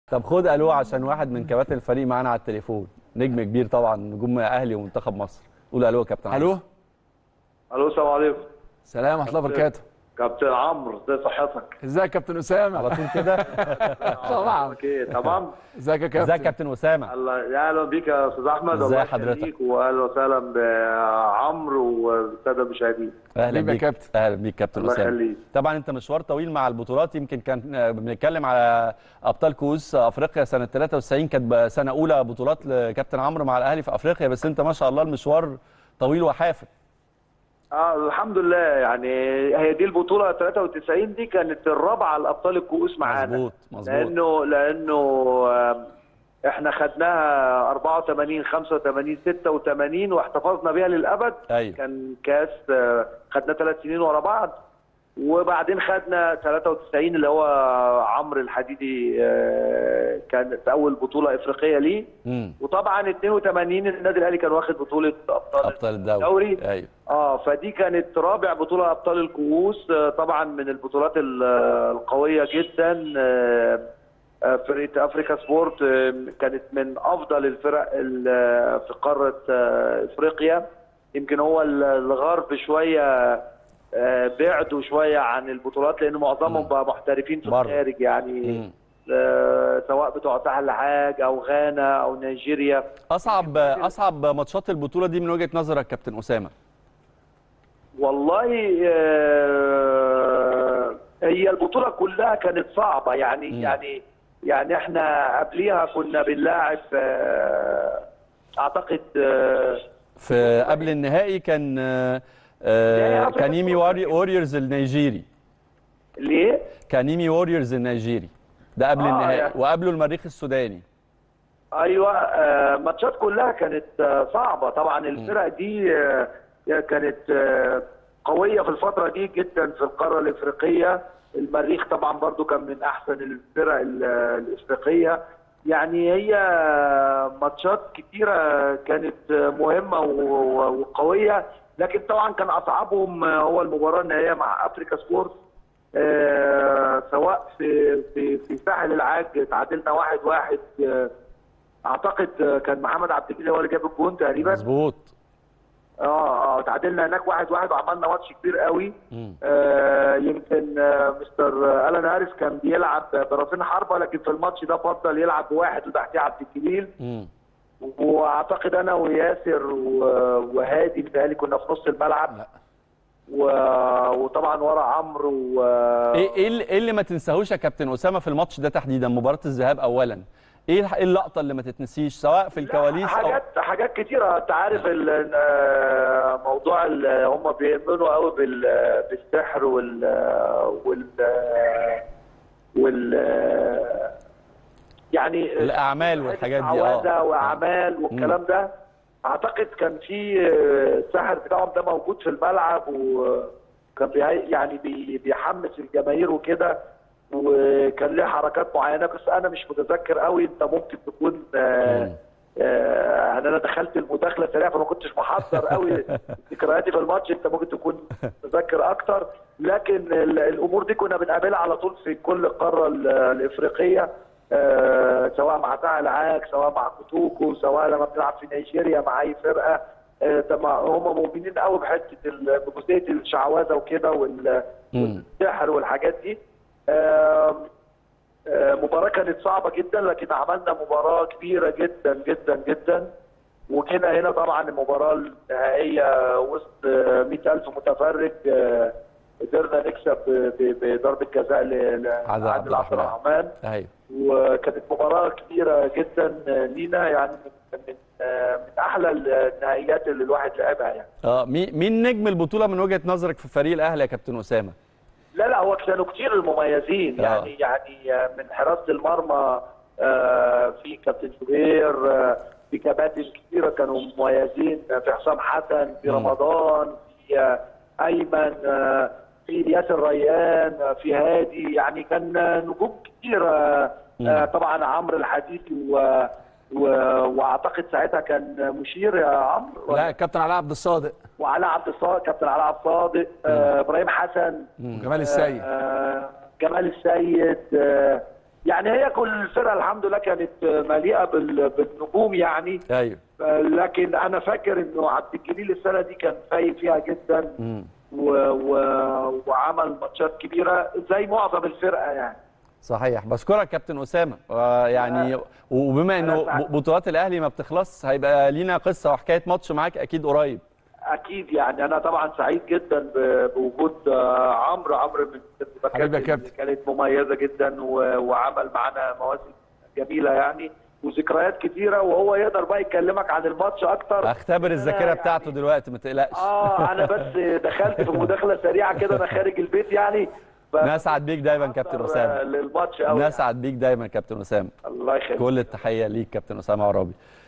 طب خد الو عشان واحد من كباتن الفريق معانا على التليفون نجم كبير طبعا نجوم اهلي ومنتخب مصر قول الو يا كابتن عمرو. الو الو السلام عليكم سلام ورحمه الله وبركاته كابتن عمرو ازي صحتك؟ ازيك يا كابتن اسامه على طول كده طبعا اوكي تمام ازيك يا كابتن ازيك يا كابتن اسامه الله يا اهلا بيك يا استاذ احمد ازي الله حضرتك؟ يخليك واهلا وسهلا بعمرو والساده المشاهدين اهلا حبيبي يا بيك كابتن. اهلا بيك كابتن الله اسامه يخليك. طبعا انت مشوار طويل مع البطولات يمكن كان آه، بنتكلم على ابطال كؤوس افريقيا سنه 93 كانت بقى سنه اولى بطولات لكابتن عمرو مع الاهلي في افريقيا بس انت ما شاء الله المشوار طويل وحافل اه الحمد لله يعني هي دي البطوله 93 دي كانت الرابعه لابطال الكؤوس معانا مظبوط مظبوط لانه لانه آم، احنا خدناها 84 85 86 واحتفظنا بيها للابد ايوه كان كاس آه، خدنا ثلاث سنين ورا بعض وبعدين خدنا 93 اللي هو عمرو الحديدي آه، كانت اول بطوله افريقيه ليه امم وطبعا 82 النادي الاهلي كان واخد بطوله ابطال ابطال الدوري الدوري. ايوه اه فدي كانت رابع بطوله ابطال الكؤوس آه، طبعا من البطولات ال- آه، القويه جدا آه، آه، فرقه افريكا سبورت آه، كانت من افضل الفرق ال- آه، في قاره آه، افريقيا يمكن هو ال- الغرب شويه آه، بعدوا شويه عن البطولات لان معظمهم مم. بقى محترفين في بره. الخارج يعني مم. آه، سواء بتوع ساحل الحاج او غانا او نيجيريا اصعب اصعب ماتشات البطوله دي من وجهه نظرك كابتن اسامه والله آه، هي البطولة كلها كانت صعبة يعني مم. يعني يعني احنا قبليها كنا بنلاعب آه، اعتقد آه، في قبل النهائي كان آه، نهائي آه، أفريقيا كانيمي واري- واريورز النيجيري ليه؟ كانيمي واريورز النيجيري ده قبل آه، النهائي يعني- وقبله المريخ السوداني ايوه آه، ماتشات كلها كانت آه، صعبة طبعا الفرق دي آه، كانت آه، قوية في الفترة دي جدا في القارة الافريقية المريخ طبعا برضو كان من احسن الفرق ال- الافريقية يعني هي ماتشات كتيرة كانت مهمة و- وقوية لكن طبعا كان اصعبهم هو المباراة النهائية مع افريكا سبورت آه، سواء في في في ساحل العاج تعادلنا واحد واحد آه، اعتقد كان محمد عبد الجليل هو اللي جاب الجون تقريبا مظبوط اه اه تعادلنا هناك واحد واحد وعملنا ماتش كبير قوي مم. آه يمكن آه مستر الان هاريس كان بيلعب براسين حربه لكن في الماتش ده فضل يلعب بواحد وتحتيه عبد الجليل مم. واعتقد انا وياسر و- وهادي بتهيألي كنا في نص الملعب لا. و- وطبعا ورا عمرو و... ايه ايه اللي, إيه اللي ما تنساهوش يا كابتن اسامه في الماتش ده تحديدا مباراه الذهاب اولا ايه الح- إيه اللقطه اللي ما تتنسيش سواء في الكواليس او حاجات حاجات كتيرة انت عارف ال- آه، موضوع ال- هم بيؤمنوا قوي بال- بالسحر وال وال وال يعني الاعمال والحاجات دي عوادة اه واعمال والكلام ده اعتقد كان في آه، السحر بتاعهم ده موجود في الملعب وكان بي يعني بي- بيحمس الجماهير وكده وكان ليه حركات معينه بس انا مش متذكر قوي انت ممكن تكون آه، مم. آه، يعني انا دخلت المداخله سريعه فما كنتش محضر قوي ذكرياتي في الماتش انت ممكن تكون متذكر اكتر لكن ال- الامور دي كنا بنقابلها على طول في كل القاره ال- الافريقيه آه، سواء مع ساحل العاج سواء مع كوتوكو سواء لما بنلعب في نيجيريا مع اي فرقه آه، طبعا هم مؤمنين قوي بحته ال- بجزئيه الشعوذه وكده وال- مم. والسحر والحاجات دي آم، آه، مباراة كانت صعبة جدا لكن عملنا مباراة كبيرة جدا جدا جدا وجينا هنا طبعا المباراة النهائية وسط آه، 100000 متفرج آه، قدرنا نكسب ب- ب- بضربة جزاء ل- عادل لعادل عبد عبد الرحمن. الرحمن ايوه وكانت مباراة كبيرة جدا آه، لينا يعني من من آه، من أحلى النهائيات اللي الواحد لعبها يعني اه مين مين نجم البطوله من وجهه نظرك في فريق الاهلي يا كابتن اسامه لا لا هو كانوا كتير المميزين آه. يعني يعني آه، من حراسه المرمى آه، في كابتن زبير آه، في كباتن كتيره كانوا مميزين آه، في حسام حسن في مم. رمضان في آه، ايمن آه، في ياسر ريان آه، في هادي يعني كان آه، نجوم كتير آه، آه، طبعا عمرو الحديثي و و... واعتقد ساعتها كان مشير يا عمرو ولا- لا كابتن علاء عبد الصادق وعلاء عبد الصادق كابتن علاء عبد الصادق آه، ابراهيم حسن وجمال السيد آه، جمال السيد آه، يعني هي كل الفرقه الحمد لله كانت مليئه بال- بالنجوم يعني ايوه لكن انا فاكر انه عبد الجليل السنه دي كان فايق فيها جدا مم. و... و... وعمل ماتشات كبيره زي معظم الفرقه يعني صحيح بشكرك كابتن اسامه آه، يعني وبما انه أنا سعيد. ب- بطولات الاهلي ما بتخلص هيبقى لينا قصه وحكايه ماتش معاك اكيد قريب اكيد يعني انا طبعا سعيد جدا ب- بوجود آه، عمرو عمرو من المباريات حبيبي يا اللي كابتن. كانت مميزه جدا و- وعمل معانا مواسم جميله يعني وذكريات كتيره وهو يقدر بقى يكلمك عن الماتش اكتر اختبر الذاكره يعني- بتاعته دلوقتي ما تقلقش اه انا بس دخلت في مداخله سريعه كده انا خارج البيت يعني ف- نسعد بيك دايما كابتن آه، اسامه للماتش قوي نسعد بيك دايما كابتن اسامه الله يخليك كل التحيه ليك كابتن اسامه عرابي